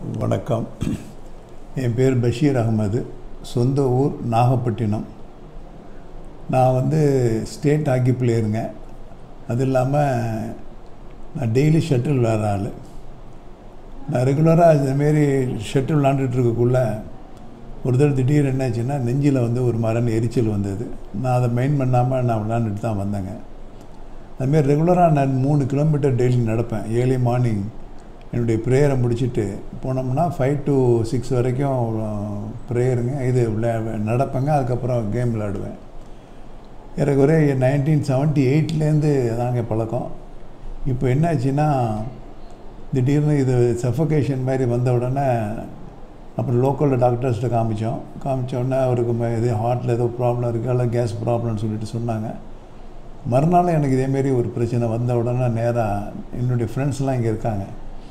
வணக்கம் என் பேர் பஷீர் அகமது சொந்த ஊர் நாகப்பட்டினம் நான் வந்து ஸ்டேட் ஹாக்கி பிளேயருங்க அது இல்லாமல் நான் டெய்லி ஷட்டில் விளாட்ற ஆள் நான் ரெகுலராக இதுமாரி ஷட்டில் விளாண்டுட்டு இருக்கக்குள்ள ஒரு தடவை திடீர்னு என்னாச்சுன்னா நெஞ்சில் வந்து ஒரு மரண எரிச்சல் வந்தது நான் அதை மெயின் பண்ணாமல் நான் விளாண்டுட்டு தான் வந்தேங்க அதுமாரி ரெகுலராக நான் மூணு கிலோமீட்டர் டெய்லி நடப்பேன் ஏர்லி மார்னிங் என்னுடைய ப்ரேயரை முடிச்சுட்டு போனோம்னா ஃபைவ் டு சிக்ஸ் வரைக்கும் ப்ரேயருங்க இது விளையா நடப்பேங்க அதுக்கப்புறம் கேம் விளையாடுவேன் ஏறக்குறைய நைன்டீன் செவன்ட்டி எயிட்லேருந்து தாங்க பழக்கம் இப்போ என்னாச்சுன்னா திடீர்னு இது சஃபகேஷன் மாதிரி வந்த உடனே அப்புறம் லோக்கலில் டாக்டர்ஸ்கிட்ட காமிச்சோம் காமிச்ச உடனே அவருக்கு ம- இது ஹார்ட்டில் ஏதோ ப்ராப்ளம் இருக்குது இல்லை கேஸ் ப்ராப்ளம்னு சொல்லிட்டு சொன்னாங்க மறுநாள் எனக்கு இதேமாரி ஒரு பிரச்சனை வந்த உடனே நேராக என்னுடைய ஃப்ரெண்ட்ஸ்லாம் இங்கே இருக்காங்க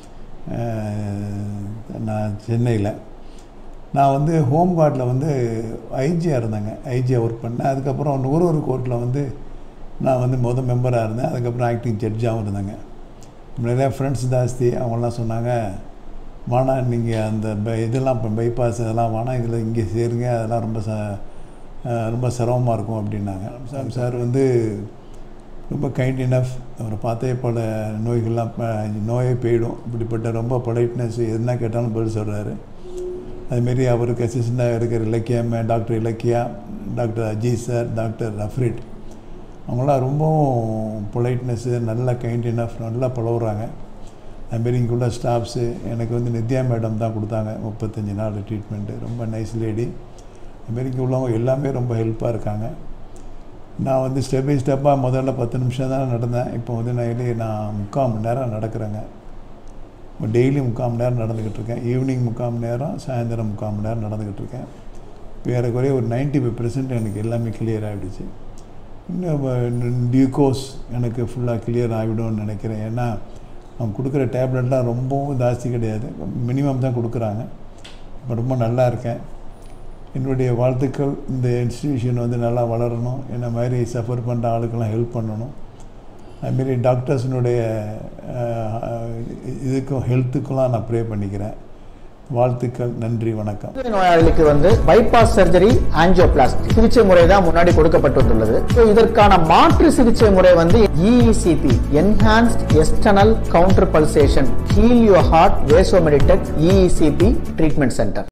அஹ் நான் சென்னையில் நான் வந்து ஹோம் கார்டில் வந்து ஐஜியாக இருந்தேங்க ஐஜியாக ஒர்க் பண்ணேன் அதுக்கப்புறம் ஒரு ஒரு கோர்ட்டில் வந்து நான் வந்து மொதல் மெம்பராக இருந்தேன் அதுக்கப்புறம் ஆக்டிங் ஜட்ஜாகவும் இருந்தேங்க நிறையா ஃப்ரெண்ட்ஸ் ஜாஸ்தி அவங்களாம் சொன்னாங்க வேணாம் நீங்கள் அந்த பை இதெல்லாம் இப்போ பைபாஸ் இதெல்லாம் வேணாம் இதில் இங்கே சேருங்க அதெல்லாம் ரொம்ப ச அஹ் ரொம்ப சிரமமாக இருக்கும் அப்படின்னாங்க சார் சார் வந்து ரொம்ப கைண்ட் இனஃப் அவரை பார்த்தே பல நோய்கள்லாம் ப- நோயே போயிடும் இப்படிப்பட்ட ரொம்ப பொலைட்னஸ் என்ன கேட்டாலும் பதில் சொல்கிறாரு அதுமாரி அவருக்கு அசிஸ்டண்டாக இருக்கிற இலக்கியா மே doctor Ilakkiya doctor Ajith sir doctor ரஃப்ரிட் அவங்களாம் ரொம்பவும் பொலைட்னஸ்ஸு நல்ல கைண்ட் இனஃப் நல்லா பழகுறாங்க அதுமாரி இங்கே உள்ள ஸ்டாஃப்ஸு எனக்கு வந்து நித்யா மேடம் தான் கொடுத்தாங்க முப்பத்தஞ்சு நாள் ட்ரீட்மெண்ட்டு ரொம்ப நைஸ் லேடி அதுமாரி இங்கே உள்ளவங்க எல்லாமே ரொம்ப ஹெல்ப்பாக இருக்காங்க நான் வந்து ஸ்டெப் பை ஸ்டெப்பாக முதல்ல பத்து நிமிஷம் தான் நடந்தேன் இப்போ வந்து நான் டெய்லி நான் முக்கால் மணி நேரம் நடக்கிறேங்க டெய்லி முக்கால் மணி நேரம் நடந்துக்கிட்டு இருக்கேன் ஈவினிங் முக்கால் மணி நேரம் சாயந்தரம் முக்கால் மணி நேரம் நடந்துக்கிட்டு இருக்கேன் இப்போ ஏறக்குறைய ஒரு 95% ஃபைவ் பெர்சன்ட் எனக்கு எல்லாமே கிளியர் ஆகிடுச்சு இன்னும் டியூகோஸ் எனக்கு ஃபுல்லாக கிளியர் ஆகிடும்னு நினைக்கிறேன் ஏன்னா அவங்க கொடுக்குற டேப்லெட்லாம் ரொம்பவும் ஜாஸ்தி கிடையாது மினிமம் தான் கொடுக்குறாங்க இப்போ ரொம்ப நல்லா இருக்கேன் என்னுடைய வாழ்த்துக்கள் இந்த இன்ஸ்டிடியூஷன் வந்து நல்லா வளரணும் என்ன மாதிரி சஃபர் பண்ணுற ஆளுக்கெல்லாம் ஹெல்ப் பண்ணணும் அதுமாரி டாக்டர்ஸினுடைய இதுக்கும் ஹெல்த்துக்கெல்லாம் நான் ப்ரே பண்ணிக்கிறேன் வாழ்த்துக்கள் நன்றி வணக்கம் சர்க்கரை நோயாளிக்கு வந்து பைபாஸ் சர்ஜரி ஆஞ்சியோபிளாஸ்டி சிகிச்சை முறை தான் முன்னாடி கொடுக்கப்பட்டுள்ளது So, இதற்கான மாற்று சிகிச்சை முறை வந்து EECP enhanced external counter pulsation heal your heart வேசோமெடிடெக் இஇசிபி ட்ரீட்மெண்ட் சென்டர்